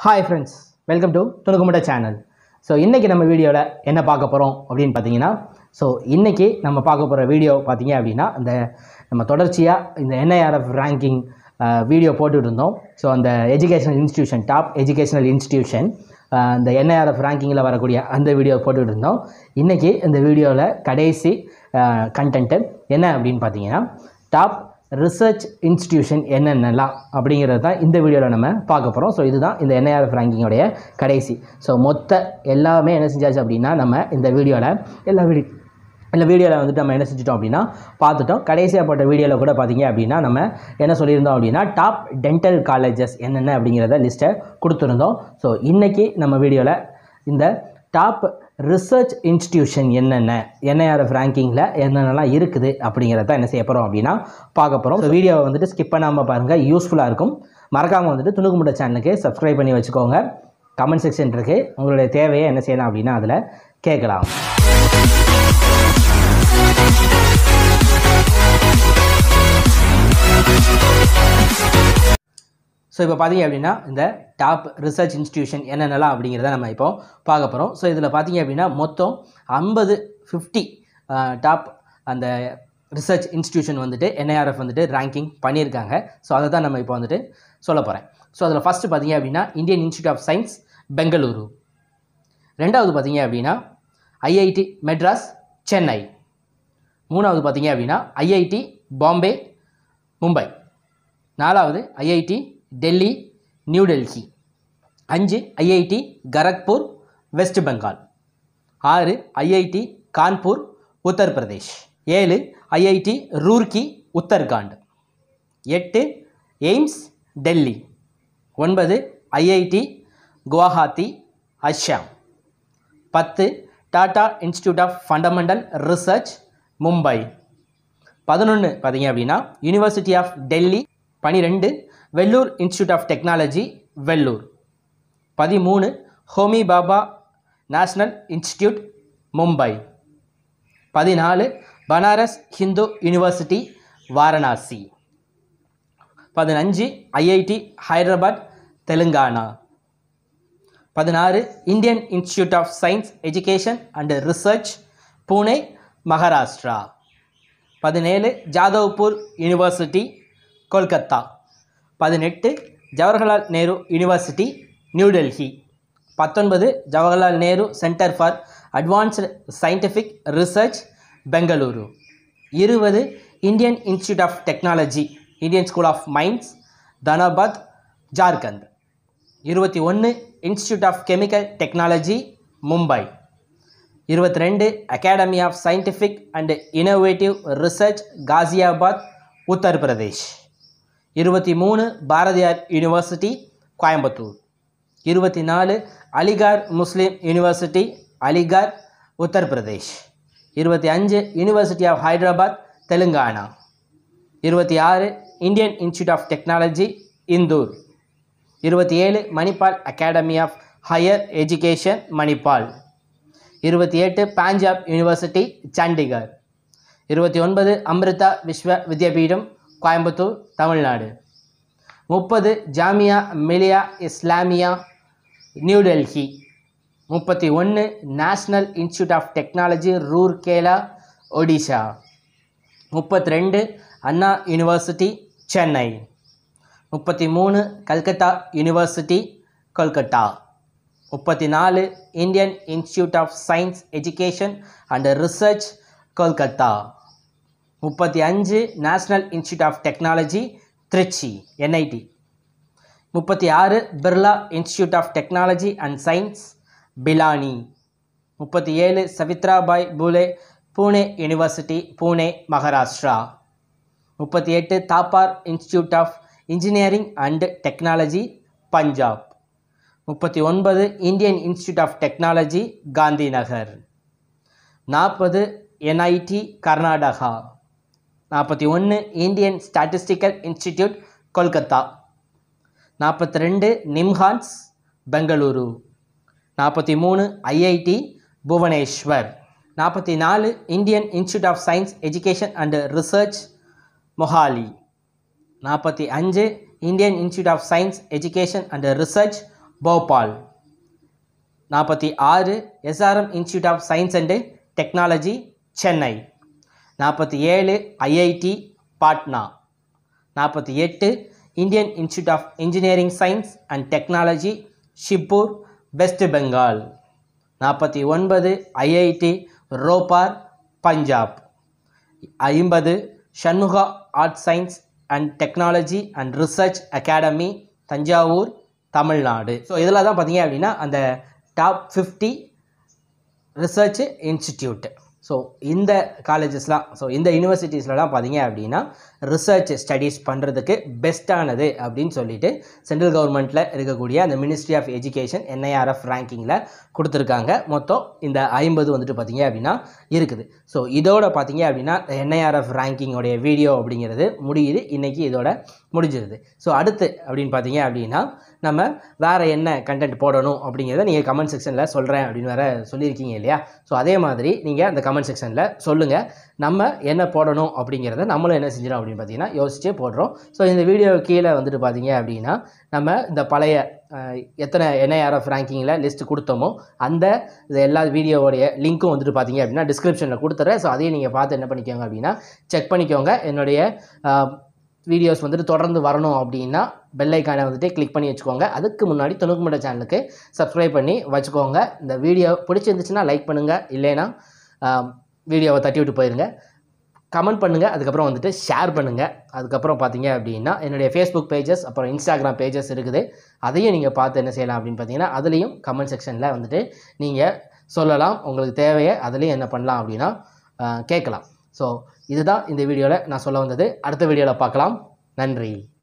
hi friends welcome to துணுக்குமுட்ட channel so இன்றைக்கி நம்ம வீடியோவில் என்ன பார்க்க போகிறோம் அப்படின்னு பார்த்தீங்கன்னா ஸோ இன்றைக்கி நம்ம பார்க்க போகிற வீடியோ பார்த்தீங்க அப்படின்னா இந்த நம்ம தொடர்ச்சியாக இந்த என்ஐஆர்எஃப் ரேங்கிங் வீடியோ போட்டுட்டு இருந்தோம் ஸோ அந்த educational institution top educational institution இந்த என்ஐஆர்எஃப் ரேங்கிங்கில் வரக்கூடிய அந்த வீடியோ போட்டுட்டு இருந்தோம் இன்றைக்கி இந்த வீடியோவில் கடைசி கண்டென்ட்டு என்ன அப்படின்னு பார்த்தீங்கன்னா டாப் ரிசர்ச் இன்ஸ்டிடியூஷன் என்னென்னலாம் அப்படிங்கிறது தான் இந்த வீடியோவில் நம்ம பார்க்க போகிறோம் ஸோ இதுதான் இந்த என்ஐஆர்எஃப் ரேங்கிங்கோடைய கடைசி ஸோ மொத்த எல்லாமே என்ன செஞ்சாச்சு அப்படின்னா நம்ம இந்த வீடியோவில் எல்லா வீடியோ இந்த வீடியோவில் வந்துட்டு நம்ம என்ன செஞ்சிட்டோம் அப்படின்னா பார்த்துட்டோம் கடைசியாக போட்ட வீடியோவில் கூட பார்த்தீங்க அப்படின்னா நம்ம என்ன சொல்லியிருந்தோம் அப்படின்னா டாப் டென்டல் காலேஜஸ் என்னென்ன அப்படிங்கிறத லிஸ்ட்டை கொடுத்துருந்தோம் ஸோ இன்றைக்கி நம்ம வீடியோவில் இந்த டாப் ரிசர்ச் இன்ஸ்டிடியூஷன் என்னென்ன என்ஐஆர்எஃப் ரேங்கிங்கில் என்னென்னலாம் இருக்குது அப்படிங்கிறத என்ன செய்ய போகிறோம் அப்படின்னா பார்க்க போகிறோம் ஸோ வீடியோவை வந்துட்டு ஸ்கிப் பண்ணாமல் பாருங்கள் யூஸ்ஃபுல்லாக இருக்கும் மறக்காமல் வந்துட்டு துணுக்குமுட்ட சேனலுக்கு சப்ஸ்கிரைப் பண்ணி வச்சுக்கோங்க கமெண்ட் செக்ஷன் இருக்குது உங்களுடைய தேவையை என்ன செய்யலாம் அப்படின்னா அதில் கேட்கலாம் ஸோ இப்போ பார்த்தீங்க அப்படின்னா இந்த டாப் ரிசர்ச் இன்ஸ்டிடியூஷன் என்னென்னலாம் அப்படிங்கிறத நம்ம இப்போ பார்க்க போகிறோம் ஸோ இதில் பார்த்தீங்க அப்படின்னா மொத்தம் ஐம்பது ஃபிஃப்டி டாப் அந்த ரிசர்ச் இன்ஸ்டிடியூஷன் வந்துட்டு என்ஐஆர்எஃப் வந்துட்டு ரேங்கிங் பண்ணியிருக்காங்க ஸோ அதை தான் நம்ம இப்போ வந்துட்டு சொல்ல போகிறேன் ஸோ அதில் ஃபஸ்ட்டு பார்த்தீங்க அப்படின்னா Indian Institute of Science Bengaluru ரெண்டாவது பார்த்தீங்க அப்படின்னா ஐஐடி மெட்ராஸ் சென்னை மூணாவது பார்த்தீங்க அப்படின்னா ஐஐடி பாம்பே மும்பை நாலாவது ஐஐடி டெல்லி நியூ டெல்லி அஞ்சு ஐஐடி கரக்பூர் வெஸ்ட் பெங்கால் ஆறு ஐஐடி கான்பூர் உத்தரப்பிரதேஷ் ஏழு ஐஐடி ரூர்க்கி உத்தரகாண்ட் எட்டு எய்ம்ஸ் டெல்லி ஒன்பது ஐஐடி குவாஹாத்தி அஸ்ஸாம் பத்து Tata Institute of Fundamental Research Mumbai பதினொன்று பார்த்தீங்க அப்படின்னா யூனிவர்சிட்டி ஆஃப் டெல்லி பனிரெண்டு Vellore Institute of Technology Vellore பதிமூணு ஹோமி பாபா நேஷ்னல் இன்ஸ்டிடியூட் மும்பை பதினாலு பனாரஸ் ஹிந்து யூனிவர்சிட்டி வாரணாசி பதினஞ்சு ஐஐடி ஹைதராபாத் தெலுங்கானா பதினாறு Indian Institute of Science Education and Research Pune Maharashtra பதினேழு ஜாதவ்பூர் யூனிவர்சிட்டி கொல்கத்தா பதினெட்டு ஜவஹர்லால் நேரு யூனிவர்சிட்டி நியூ டெல்லி பத்தொன்பது Jawaharlal Nehru Centre for Advanced Scientific Research Bengaluru இருபது Indian Institute of Technology Indian School of Mines Dhanbad Jharkhand இருபத்தி ஒன்று Institute of Chemical Technology Mumbai இருபத்தி ரெண்டு Academy of Scientific and Innovative Research Ghaziabad Uttar Pradesh இருபத்தி மூணு பாரதியார் யூனிவர்சிட்டி கோயம்புத்தூர் இருபத்தி நாலு அலிகார் முஸ்லீம் யூனிவர்சிட்டி அலிகார் உத்தரப்பிரதேஷ் இருபத்தி அஞ்சு யூனிவர்சிட்டி ஆஃப் ஹைதராபாத் தெலுங்கானா இருபத்தி ஆறு Indian Institute of Technology Indore இருபத்தி ஏழு Manipal Academy of Higher Education Manipal இருபத்தி எட்டு பஞ்சாப் யூனிவர்சிட்டி சண்டிகர் இருபத்தி ஒன்பது அமிர்தா விஸ்வ வித்யாபீடம் கோயம்புத்தூர் தமிழ்நாடு முப்பது ஜாமியா மிலியா இஸ்லாமியா நியூ டெல்லி முப்பத்தி ஒன்று National Institute of Technology Rourkela Odisha முப்பத்தி ரெண்டு அண்ணா யூனிவர்சிட்டி சென்னை முப்பத்தி மூணு கல்கத்தா யூனிவர்சிட்டி கொல்கட்டா முப்பத்தி நாலு Indian Institute of Science Education and Research Kolkata முப்பத்தி அஞ்சு National Institute of Technology Tiruchi NIT முப்பத்தி ஆறு Birla Institute of Technology and Science Pilani முப்பத்தி ஏழு சவித்ராபாய் பூலே பூனே யூனிவர்சிட்டி பூனே மகாராஷ்டிரா முப்பத்தி எட்டு Thapar Institute of Engineering and Technology Punjab முப்பத்தி ஒன்பது Indian Institute of Technology Gandhinagar நாற்பது என்ஐடி கர்நாடகா நாற்பத்தி ஒன்று இந்தியன் ஸ்டாட்டிஸ்டிக்கல் இன்ஸ்டிடியூட் கொல்கத்தா நாற்பத்தி ரெண்டு நிம்ஹான்ஸ் பெங்களூரு நாற்பத்தி மூணு ஐஐடி புவனேஸ்வர் நாற்பத்தி நாலு Indian Institute of Science Education and Research Mohali நாற்பத்தி அஞ்சு Indian Institute of Science Education and Research Bhopal நாற்பத்தி ஆறு SRM Institute of Science and Technology Chennai நாற்பத்தி ஏழு ஐஐடி பாட்னா நாற்பத்தி எட்டு Indian Institute of Engineering Science and Technology Shibpur West Bengal நாற்பத்தி ஒன்பது ஐஐடி ரோபார் பஞ்சாப் ஐம்பது Shanmugha Art Science and Technology and Research Academy Thanjavur Tamil Nadu so இதில் தான் பார்த்தீங்க அப்படின்னா அந்த top fifty research institute so இந்த காலேஜஸ்லாம் ஸோ இந்த யூனிவர்சிட்டிஸ்லலாம் பார்த்தீங்க அப்படின்னா ரிசர்ச் ஸ்டடீஸ் பண்ணுறதுக்கு பெஸ்ட்டானது அப்படின்னு சொல்லிட்டு சென்ட்ரல் கவர்மெண்ட்டில் இருக்கக்கூடிய அந்த மினிஸ்ட்ரி ஆஃப் எஜுகேஷன் என்ஐஆர்எஃப் ரேங்கிங்கில் கொடுத்துருக்காங்க மொத்தம் இந்த ஐம்பது வந்துட்டு பார்த்தீங்க அப்படின்னா இருக்குது ஸோ இதோட பார்த்தீங்க அப்படின்னா என்ஐஆர்எஃப் ரேங்கிங்கோடைய வீடியோ அப்படிங்கிறது முடியுது இன்றைக்கி இதோட முடிஞ்சிருது ஸோ அடுத்து அப்படின்னு பார்த்தீங்க அப்படின்னா நம்ம வேறு என்ன கண்டென்ட் போடணும் அப்படிங்கிறத நீங்கள் கமெண்ட் செக்ஷனில் சொல்கிறேன் அப்படின்னு வேறு சொல்லியிருக்கீங்க இல்லையா ஸோ அதே மாதிரி நீங்கள் அந்த கமெண்ட் செக்ஷனில் சொல்லுங்கள் நம்ம என்ன போடணும் அப்படிங்கிறத நம்மளும் என்ன செஞ்சிடும் அப்படின்னு பார்த்தீங்கன்னா யோசிச்சே போடுறோம் ஸோ இந்த வீடியோ கீழே வந்துட்டு பார்த்தீங்க அப்படின்னா நம்ம இந்த பழைய அஹ், எத்தனை என்ஐஆர்எஃப் ரேங்கிங்கில் லிஸ்ட் கொடுத்தோமோ அந்த இது எல்லா வீடியோவோடைய லிங்க்கும் வந்துட்டு பார்த்தீங்க அப்படின்னா டிஸ்கிரிப்ஷனில் கொடுத்துறேன் ஸோ அதையும் நீங்கள் பார்த்து என்ன பண்ணிக்கோங்க அப்படின்னா செக் பண்ணிக்கோங்க என்னுடைய வீடியோஸ் வந்துட்டு தொடர்ந்து வரணும் அப்படின்னா பெல் ஐக்கானை வந்துட்டு கிளிக் பண்ணி வச்சுக்கோங்க அதுக்கு முன்னாடி தொண்ணூறு மட்ட சேனலுக்கு சப்ஸ்கிரைப் பண்ணி வச்சுக்கோங்க இந்த வீடியோ பிடிச்சிருந்துச்சுன்னா லைக் பண்ணுங்கள் இல்லைன்னா வீடியோவை தட்டி விட்டு போயிருங்க கமெண்ட் பண்ணுங்கள் அதுக்கப்புறம் வந்துட்டு ஷேர் பண்ணுங்கள் அதுக்கப்புறம் பார்த்தீங்க அப்படின்னா என்னுடைய ஃபேஸ்புக் பேஜஸ் அப்புறம் இன்ஸ்டாகிராம் பேஜஸ் இருக்குது அதையும் நீங்கள் பார்த்து என்ன செய்யலாம் அப்படின்னு பார்த்தீங்கன்னா அதுலேயும் கமெண்ட் செக்ஷனில் வந்துட்டு நீங்கள் சொல்லலாம் உங்களுக்கு தேவையை அதுலேயும் என்ன பண்ணலாம் அப்படின்னா அஹ், கேட்கலாம் ஸோ இதுதான் இந்த வீடியோவில் நான் சொல்ல வந்தது அடுத்த வீடியோவில் பார்க்கலாம் நன்றி